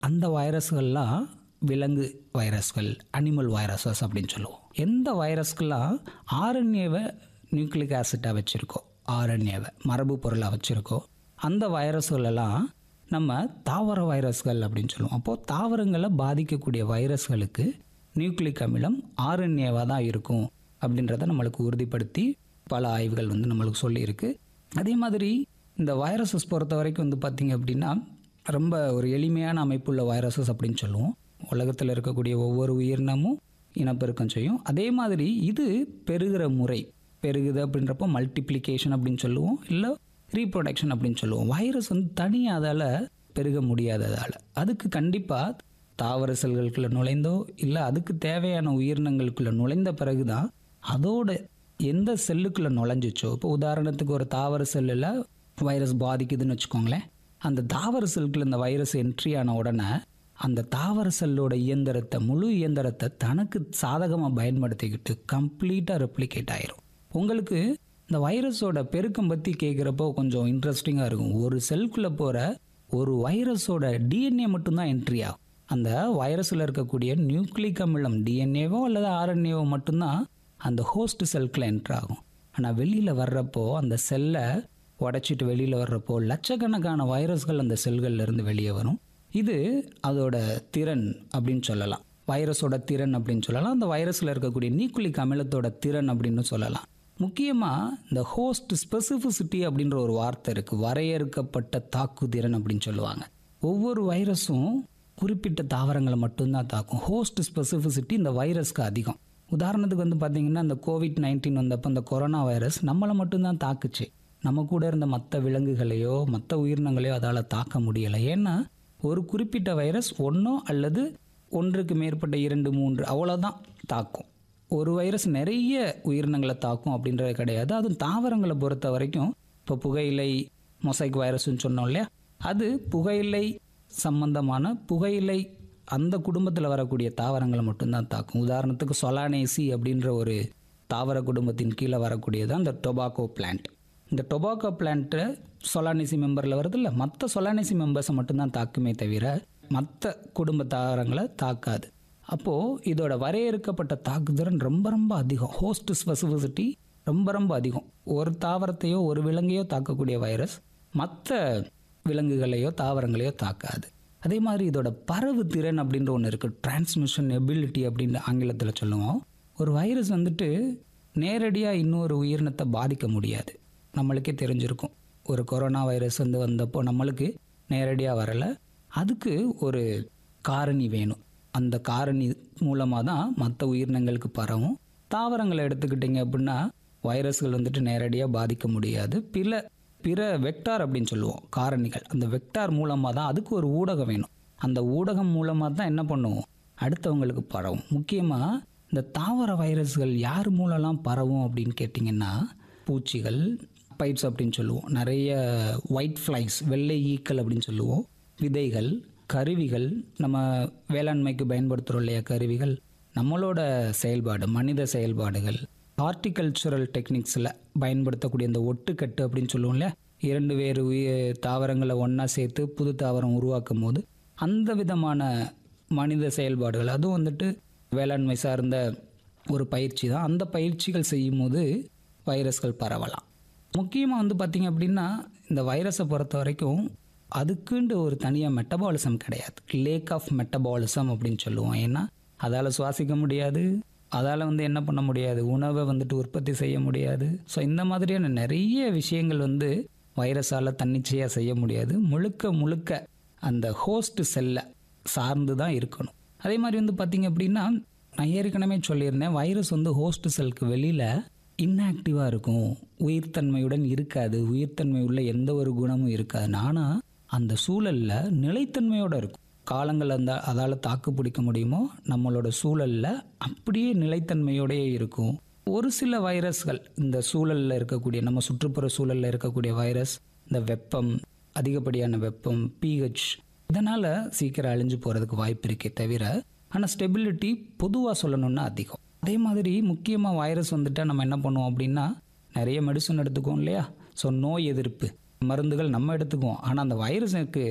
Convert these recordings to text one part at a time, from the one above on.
அந்த வைரஸ்கள்லாம் விலங்கு வைரஸ்கள் அனிமல் வைரஸஸ் அப்படின்னு சொல்லுவோம் எந்த வைரஸ்கெல்லாம் ஆர்என்ஏவை நியூக்ளிக் ஆசிட்டாக வச்சுருக்கோம் ஆர்என்ஏவை மரபு பொருளாக வச்சுருக்கோம் அந்த வைரஸ்கள் எல்லாம் நம்ம தாவர வைரஸ்கள் அப்படின்னு சொல்லுவோம் அப்போது தாவரங்களை பாதிக்கக்கூடிய வைரஸ்களுக்கு நியூக்ளிக் அமிலம் ஆர்என்ஏவாக தான் இருக்கும் அப்படின்றத நம்மளுக்கு உறுதிப்படுத்தி பல ஆய்வுகள் வந்து நம்மளுக்கு சொல்லியிருக்கு அதே மாதிரி இந்த வைரஸஸ் பொறுத்த வரைக்கும் வந்து பார்த்திங்க அப்படின்னா ரொம்ப ஒரு எளிமையான அமைப்புள்ள வைரஸஸ் அப்படின்னு சொல்லுவோம் உலகத்தில் இருக்கக்கூடிய ஒவ்வொரு உயிரினமும் இனப்பெருக்கம் செய்யும் அதே மாதிரி இது பெருகிற முறை பெருகுது அப்படின்றப்போ மல்டிப்ளிகேஷன் அப்படின்னு சொல்லுவோம் இல்லை ரீப்ரொடக்ஷன் அப்படின்னு சொல்லுவோம் வைரஸ் வந்து தனியாக அதால் பெருக முடியாததால் அதுக்கு கண்டிப்பாக தாவர செல்களுக்குள்ளே நுழைந்தோ இல்லை அதுக்கு தேவையான உயிரினங்களுக்குள்ளே நுழைந்த பிறகு தான் அதோட எந்த செல்லுக்குள்ளே நுழைஞ்சிச்சோ இப்போ உதாரணத்துக்கு ஒரு தாவர செல்லில் வைரஸ் பாதிக்குதுன்னு வச்சுக்கோங்களேன் அந்த தாவர செல்லுக்குள்ள இந்த வைரஸ் என்ட்ரி ஆன உடனே அந்த தாவர செல்லோட இயந்திரத்தை முழு இயந்திரத்தை தனக்கு சாதகமாக பயன்படுத்திக்கிட்டு கம்ப்ளீட்டாக ரெப்ளிகேட் ஆயிரும் உங்களுக்கு இந்த வைரஸோட பெருக்கம் பற்றி கேட்குறப்போ கொஞ்சம் இன்ட்ரெஸ்டிங்காக இருக்கும் ஒரு செல்குள்ளே போகிற ஒரு வைரஸோட டிஎன்ஏ மட்டும்தான் என்ட்ரி ஆகும் அந்த வைரஸில் இருக்கக்கூடிய நியூக்ளிக் அமிலம் டிஎன்ஏவோ அல்லது ஆர்என்ஏவோ மட்டும்தான் அந்த ஹோஸ்ட் செல்குள்ள என்ட்ரு ஆகும் ஆனால் வெளியில் வர்றப்போ அந்த செல்லை உடைச்சிட்டு வெளியில் வர்றப்போ லட்சக்கணக்கான வைரஸ்கள் அந்த செல்கள்ல இருந்து வெளியே வரும் இது அதோட திறன் அப்படின்னு சொல்லலாம் வைரஸோட திறன் அப்படின்னு சொல்லலாம் அந்த வைரஸில் இருக்கக்கூடிய நியூக்ளிக் அமிலத்தோட திறன் அப்படின்னு சொல்லலாம் முக்கியமாக இந்த ஹோஸ்ட் ஸ்பெசிஃபிசிட்டி அப்படின்ற ஒரு வார்த்தை இருக்குது வரையறுக்கப்பட்ட தாக்குதிறன் அப்படின்னு சொல்லுவாங்க ஒவ்வொரு வைரஸும் குறிப்பிட்ட தாவரங்களை மட்டும்தான் தாக்கும் ஹோஸ்ட் ஸ்பெசிஃபிசிட்டி இந்த வைரஸ்க்கு அதிகம் உதாரணத்துக்கு வந்து பார்த்தீங்கன்னா இந்த கோவிட் நைன்டீன் வந்தப்போ இந்த கொரோனா வைரஸ் நம்மளை மட்டும்தான் தாக்குச்சு நம்ம கூட இருந்த மற்ற விலங்குகளையோ மற்ற உயிரினங்களையோ அதால் தாக்க முடியலை ஏன்னா ஒரு குறிப்பிட்ட வைரஸ் ஒன்றோ அல்லது ஒன்றுக்கு மேற்பட்ட இரண்டு மூன்று அவ்வளோதான் தாக்கும் ஒரு வைரஸ் நிறைய உயிரினங்களை தாக்கும் அப்படின்றது கிடையாது அதுவும் தாவரங்களை பொறுத்த வரைக்கும் இப்போ புகையிலை மொசைக் வைரஸ்ன்னு சொன்னோம் இல்லையா அது புகையிலை சம்பந்தமான புகையிலை அந்த குடும்பத்தில் வரக்கூடிய தாவரங்களை மட்டும்தான் தாக்கும் உதாரணத்துக்கு சொலானேசி அப்படின்ற ஒரு தாவர குடும்பத்தின் கீழே வரக்கூடியது அந்த டொபாக்கோ பிளான்ட் இந்த டொபாக்கோ பிளான்ட்டு சொலானேசி மெம்பரில் வருது இல்லை மற்ற சொலானேசி மெம்பர்ஸை மட்டும்தான் தாக்குமே தவிர மற்ற குடும்ப தாவரங்களை தாக்காது அப்போது இதோட வரையறுக்கப்பட்ட தாக்குதிறன் ரொம்ப ரொம்ப அதிகம் ஹோஸ்ட் ஸ்பெசிஃபிசிட்டி ரொம்ப ரொம்ப அதிகம் ஒரு தாவரத்தையோ ஒரு விலங்கையோ தாக்கக்கூடிய வைரஸ் மற்ற விலங்குகளையோ தாவரங்களையோ தாக்காது அதே மாதிரி இதோட பரவு திறன் அப்படின்ற ஒன்று இருக்குது டிரான்ஸ்மிஷன் எபிலிட்டி அப்படின்னு ஆங்கிலத்தில் சொல்லுவோம் ஒரு வைரஸ் வந்துட்டு நேரடியாக இன்னொரு உயிரினத்தை பாதிக்க முடியாது நம்மளுக்கே தெரிஞ்சிருக்கும் ஒரு கொரோனா வைரஸ் வந்து வந்தப்போ நம்மளுக்கு நேரடியாக வரலை அதுக்கு ஒரு காரணி வேணும் அந்த காரணி மூலமாக தான் மற்ற உயிரினங்களுக்கு பரவும் தாவரங்களை எடுத்துக்கிட்டிங்க அப்படின்னா வைரஸ்கள் வந்துட்டு நேரடியாக பாதிக்க முடியாது பிற பிற வெக்டார் அப்படின்னு சொல்லுவோம் காரணிகள் அந்த வெக்டார் மூலமாக தான் அதுக்கு ஒரு ஊடகம் வேணும் அந்த ஊடகம் மூலமாக தான் என்ன பண்ணுவோம் அடுத்தவங்களுக்கு பரவும் முக்கியமாக இந்த தாவர வைரஸ்கள் யார் மூலம்லாம் பரவும் அப்படின்னு கேட்டிங்கன்னா பூச்சிகள் பைட்ஸ் அப்படின்னு சொல்லுவோம் நிறைய ஒயிட் ஃப்ளைஸ் வெள்ளை ஈக்கள் அப்படின்னு சொல்லுவோம் விதைகள் கருவிகள் நம்ம வேளாண்மைக்கு பயன்படுத்துகிறோம் இல்லையா கருவிகள் நம்மளோட செயல்பாடு மனித செயல்பாடுகள் ஹார்டிகல்ச்சுரல் டெக்னிக்ஸில் பயன்படுத்தக்கூடிய இந்த ஒட்டுக்கட்டு அப்படின்னு சொல்லுவோம் இல்லையா இரண்டு வேறு உயிர் தாவரங்களை ஒன்றா சேர்த்து புது தாவரம் உருவாக்கும் போது அந்த விதமான மனித செயல்பாடுகள் அதுவும் வந்துட்டு வேளாண்மை சார்ந்த ஒரு பயிற்சி தான் அந்த பயிற்சிகள் செய்யும் போது வைரஸ்கள் பரவலாம் முக்கியமாக வந்து பார்த்திங்க அப்படின்னா இந்த வைரஸை பொறுத்த வரைக்கும் அதுக்குண்டு ஒரு தனியாக மெட்டபாலிசம் கிடையாது லேக் ஆஃப் மெட்டபாலிசம் அப்படின்னு சொல்லுவோம் ஏன்னா அதால் சுவாசிக்க முடியாது அதால் வந்து என்ன பண்ண முடியாது உணவை வந்துட்டு உற்பத்தி செய்ய முடியாது ஸோ இந்த மாதிரியான நிறைய விஷயங்கள் வந்து வைரஸால் தன்னிச்சையாக செய்ய முடியாது முழுக்க முழுக்க அந்த ஹோஸ்ட் செல்லை சார்ந்து தான் இருக்கணும் அதே மாதிரி வந்து பார்த்திங்க அப்படின்னா நான் ஏற்கனவே சொல்லியிருந்தேன் வைரஸ் வந்து ஹோஸ்ட் செல்க்கு வெளியில் இன்ஆக்டிவாக இருக்கும் உயிர்த்தன்மையுடன் இருக்காது உயிர்த்தன்மை உள்ள எந்த ஒரு குணமும் இருக்காது ஆனால் அந்த சூழலில் நிலைத்தன்மையோடு இருக்கும் காலங்கள் அந்த அதால் தாக்கு பிடிக்க முடியுமோ நம்மளோட சூழலில் அப்படியே நிலைத்தன்மையோடயே இருக்கும் ஒரு சில வைரஸ்கள் இந்த சூழலில் இருக்கக்கூடிய நம்ம சுற்றுப்புற சூழலில் இருக்கக்கூடிய வைரஸ் இந்த வெப்பம் அதிகப்படியான வெப்பம் பிஹெச் இதனால் சீக்கிரம் அழிஞ்சு போகிறதுக்கு வாய்ப்பு இருக்கே தவிர ஆனால் ஸ்டெபிலிட்டி பொதுவாக சொல்லணும்னா அதிகம் அதே மாதிரி முக்கியமாக வைரஸ் வந்துட்டால் நம்ம என்ன பண்ணுவோம் அப்படின்னா நிறைய மெடிசன் எடுத்துக்குவோம் இல்லையா ஸோ நோய் எதிர்ப்பு மருந்துகள் நம்ம எடுத்துக்குவோம் ஆனால் அந்த வைரஸுக்கு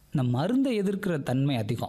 இந்த மருந்தை எதிர்க்கிற தன்மை அதிகம்